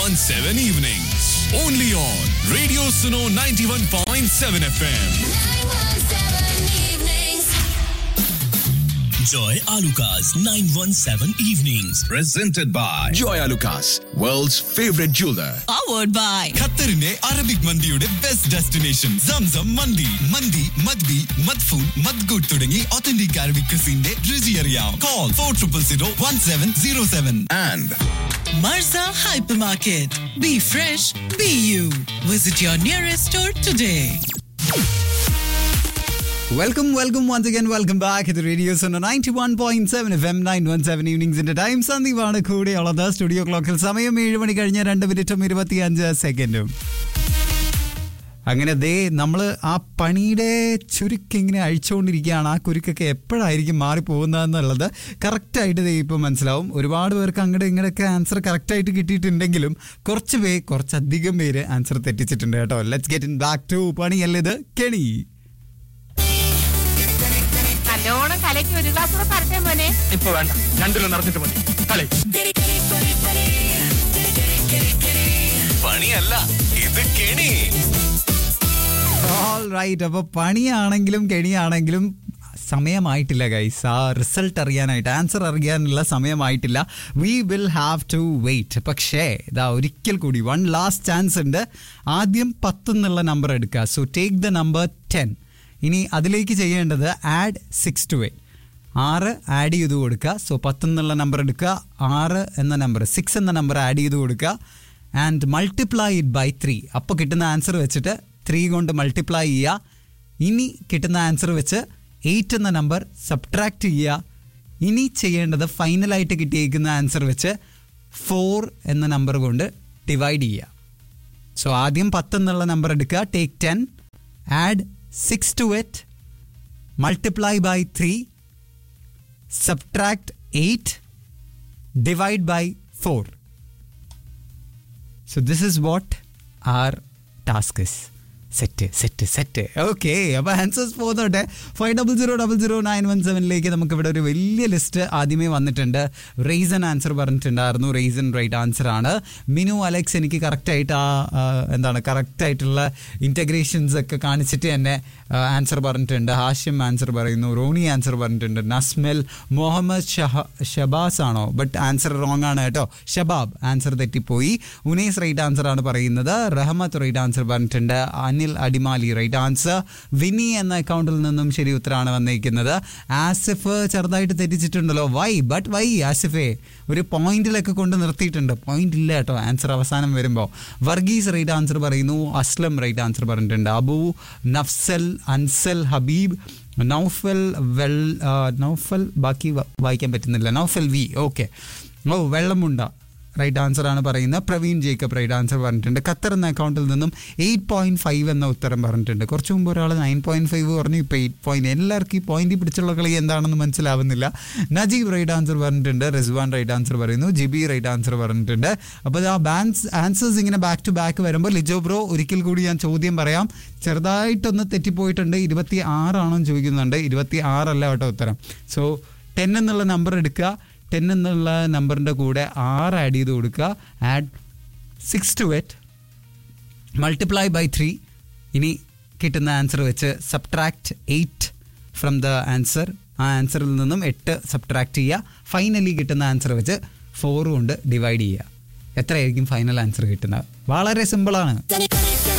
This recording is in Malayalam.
917 evenings. Only on Radio Suno 91.7 FM. Joy Alukas 917 Evenings. Presented by Joy Alukas, world's favorite jeweler. powered by ഖത്തറിന്റെ അറബിക് മന്തിയുടെ ബെസ്റ്റ് ഡെസ്റ്റിനേഷൻ സംസം മന്തി മന്തി മദ്ബി മദ്ഫൂൻ മദ്ഗുഡ് തുടങ്ങി ഒത്തന്റിക് അറബിക് ക്രിസിന്റെ രുചി അറിയാം call four triple zero one seven zero seven And Marza Hypermarket. Be fresh, be you. Visit your nearest store today. Welcome welcome once again welcome back ഇത് radio Suno ninety one point seven F M nine one seven ഈവനിങ്സിന്റെ ടൈം സന്ദീപാണ് കൂടെയുള്ളത് സ്റ്റുഡിയോ ക്ലോക്കിൽ സമയം ഏഴ് മണി കഴിഞ്ഞ രണ്ട് മിനിറ്റും ഇരുപത്തി അഞ്ച് സെക്കൻഡും അങ്ങനെ ദേ നമ്മൾ ആ പണിയുടെ ചുരുക്ക് ഇങ്ങനെ അഴിച്ചുകൊണ്ടിരിക്കുകയാണ് ആ കുരുക്കൊക്കെ എപ്പോഴായിരിക്കും മാറിപ്പോകുന്നതെന്നുള്ളത് കറക്റ്റായിട്ട് ദേ ഇപ്പോൾ മനസ്സിലാവും ഒരുപാട് പേർക്ക് അങ്ങോട്ട് ഇങ്ങോട്ടൊക്കെ ആൻസർ കറക്റ്റായിട്ട് കിട്ടിയിട്ടുണ്ടെങ്കിലും കുറച്ച് പേര് കുറച്ചധികം പേര് ആൻസർ തെറ്റിച്ചിട്ടുണ്ട് കേട്ടോ let's get in back to പണിയല്ലേ ഇത് കെണി നല്ലോണം കലക്കി ഒരു ഗ്ലാസ് കൂടെ തരട്ടെ മോനെ ഇപ്പൊ വേണ്ട രണ്ടിലും നടന്നിട്ട് മതി കളി പണിയല്ല ഇത് കെണി ഓൾ റൈറ്റ് അപ്പോൾ പണിയാണെങ്കിലും കെണിയാണെങ്കിലും സമയമായിട്ടില്ല ഗൈസ് ആ റിസൾട്ട് അറിയാനായിട്ട് ആൻസർ അറിയാനുള്ള സമയമായിട്ടില്ല we will have to wait പക്ഷേ ഇതാ ഒരിക്കൽ കൂടി വൺ ലാസ്റ്റ് ചാൻസ് ഉണ്ട് ആദ്യം പത്ത് എന്നുള്ള നമ്പർ എടുക്കുക so take the number ten ഇനി അതിലേക്ക് ചെയ്യേണ്ടത് ആഡ് സിക്സ് ടു എയ്റ്റ് ആറ് ആഡ് ചെയ്ത് കൊടുക്കുക സോ പത്ത് എന്നുള്ള നമ്പർ എടുക്കുക ആറ് എന്ന നമ്പർ സിക്സ് എന്ന നമ്പർ ആഡ് ചെയ്ത് കൊടുക്കുക and multiply it by three അപ്പോൾ കിട്ടുന്ന ആൻസർ വെച്ചിട്ട് ത്രീ കൊണ്ട് മൾട്ടിപ്ലൈ ചെയ്യുക ഇനി കിട്ടുന്ന ആൻസർ വെച്ച് എയ്റ്റ് എന്ന നമ്പർ സബ്ട്രാക്ട് ചെയ്യുക ഇനി ചെയ്യേണ്ടത് ഫൈനലായിട്ട് കിട്ടിയേക്കുന്ന ആൻസർ വെച്ച് ഫോർ എന്ന നമ്പർ കൊണ്ട് ഡിവൈഡ് ചെയ്യുക സോ ആദ്യം പത്ത് എന്നുള്ള നമ്പർ എടുക്കുക take ten add six two it multiply by three subtract 8 divide by 4 so this is what our task is set set set okay അപ്പോൾ ആൻസേഴ്സ് പോകുന്നോട്ടെ five double zero double zero nine one സെവനിലേക്ക് നമുക്ക് ഇവിടെ ഒരു വലിയ ലിസ്റ്റ് ആദ്യമേ വന്നിട്ടുണ്ട് റീസൺ ആൻസർ പറഞ്ഞിട്ടുണ്ടായിരുന്നു റീസൺ റൈറ്റ് ആൻസർ ആണ് മിനു അലക്സ് എനിക്ക് കറക്റ്റായിട്ട് ആ ആ, എന്താണ് കറക്റ്റായിട്ടുള്ള ഇൻറ്റഗ്രേഷൻസ് ഒക്കെ കാണിച്ചിട്ട് തന്നെ ആൻസർ പറഞ്ഞിട്ടുണ്ട് ഹാഷ്യം ആൻസർ പറയുന്നു റോണി ആൻസർ പറഞ്ഞിട്ടുണ്ട് നസ്മെൽ മുഹമ്മദ് ഷഹ ഷബാസ് ആണോ ബട്ട് ആൻസർ റോങ് ആണ് കേട്ടോ ഷബാബ് ആൻസർ തെറ്റിപ്പോയി ഉനൈസ് റൈറ്റ് ആൻസർ ആണ് പറയുന്നത് റഹ്മത്ത് റൈറ്റ് ആൻസർ പറഞ്ഞിട്ടുണ്ട് അനിൽ അടിമാലി റൈറ്റ് ആൻസർ വിനി എന്ന അക്കൗണ്ടിൽ നിന്നും ശരി ഉത്തരമാണ് വന്നിരിക്കുന്നത് ആസിഫ് ചെറുതായിട്ട് തെറ്റിച്ചിട്ടുണ്ടല്ലോ വൈ ബട്ട് വൈ ആസിഫെ ഒരു പോയിന്റിലൊക്കെ കൊണ്ട് നിർത്തിയിട്ടുണ്ട് പോയിന്റ് ഇല്ല കേട്ടോ ആൻസർ അവസാനം വരുമ്പോൾ വർഗീസ് റൈറ്റ് ആൻസർ പറയുന്നു അസ്ലം റൈറ്റ് ആൻസർ പറഞ്ഞിട്ടുണ്ട് അബു നഫ്സൽ അൻസൽ ഹബീബ് നൗഫൽ വെൽ ആ, നൗഫൽ ബാക്കി വ- വായിക്കാൻ പറ്റുന്നില്ല നൗഫൽ വി ഓക്കെ ഓ വെള്ളമുണ്ട റൈറ്റ് ആൻസർ ആണ് പറയുന്നത് പ്രവീൺ ജേക്കബ് റൈറ്റ് ആൻസർ പറഞ്ഞിട്ടുണ്ട് ഖത്തർ എന്ന അക്കൗണ്ടിൽ നിന്നും എയ്റ്റ് പോയിന്റ് ഫൈവ് എന്ന ഉത്തരം പറഞ്ഞിട്ടുണ്ട് കുറച്ച് മുമ്പ് ഒരാൾ നയൻ പോയിന്റ് ഫൈവ് പറഞ്ഞു ഇപ്പോൾ എയ്റ്റ് പോയിന്റ് എല്ലാവർക്കും ഈ പോയിന്റ് പിടിച്ചുള്ള കളി എന്താണെന്ന് മനസ്സിലാവുന്നില്ല നജീബ് റൈറ്റ് ആൻസർ പറഞ്ഞിട്ടുണ്ട് റിസ്വാൻ റൈറ്റ് ആൻസർ പറയുന്നു ജിബി റൈറ്റ് ആൻസർ പറഞ്ഞിട്ടുണ്ട് അപ്പോൾ ആ ബാൻസ് ആൻസേഴ്സ് ഇങ്ങനെ ബാക്ക് ടു ബാക്ക് വരുമ്പോൾ ലിജോ ബ്രോ ഒരിക്കൽ കൂടി ഞാൻ ചോദ്യം പറയാം ചെറുതായിട്ടൊന്ന് തെറ്റിപ്പോയിട്ടുണ്ട് ഇരുപത്തി ആറാണോ എന്ന് ചോദിക്കുന്നുണ്ട് ഇരുപത്തി ആറല്ല കേട്ടോ ഉത്തരം സോ ടെൻ എന്നുള്ള നമ്പർ എടുക്കുക ടെൻ എന്നുള്ള നമ്പറിൻ്റെ കൂടെ ആറ് ആഡ് ചെയ്ത് കൊടുക്കുക add six two eight multiply by three ഇനി കിട്ടുന്ന ആൻസർ വെച്ച് subtract eight from the answer ആ ആൻസറിൽ നിന്നും എട്ട് സബ്ട്രാക്ട് ചെയ്യുക ഫൈനലി കിട്ടുന്ന ആൻസർ വെച്ച് ഫോർ കൊണ്ട് ഡിവൈഡ് ചെയ്യുക എത്രയായിരിക്കും ഫൈനൽ ആൻസർ കിട്ടുന്നത് വളരെ സിമ്പിളാണ്